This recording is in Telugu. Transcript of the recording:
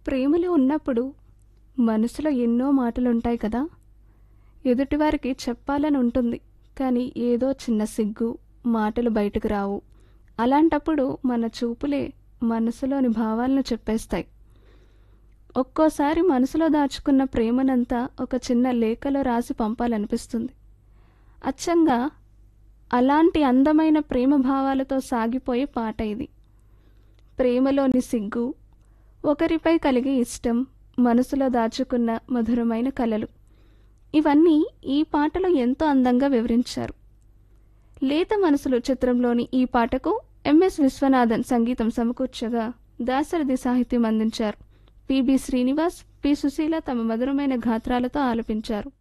ప్రేమలో ఉన్నప్పుడు మనసులో ఎన్నో మాటలుంటాయి కదా ఎదుటివారికి చెప్పాలని ఉంటుంది కానీ ఏదో చిన్న సిగ్గు మాటలు బయటకు రావు అలాంటప్పుడు మన చూపులే మనసులోని భావాలను చెప్పేస్తాయి ఒక్కోసారి మనసులో దాచుకున్న ప్రేమనంతా ఒక చిన్న లేఖలో రాసి పంపాలనిపిస్తుంది అచ్చంగా అలాంటి అందమైన ప్రేమ భావాలతో సాగిపోయే పాట ఇది ప్రేమలోని సిగ్గు ఒకరిపై కలిగే ఇష్టం మనసులో దాచుకున్న మధురమైన కలలు ఇవన్నీ ఈ పాటలో ఎంతో అందంగా వివరించారు లేత మనసులు చిత్రంలోని ఈ పాటకు ఎంఎస్ విశ్వనాథన్ సంగీతం సమకూర్చగా దాసరథి సాహిత్యం అందించారు పిబి శ్రీనివాస్ పి సుశీల తమ మధురమైన గాత్రాలతో ఆలపించారు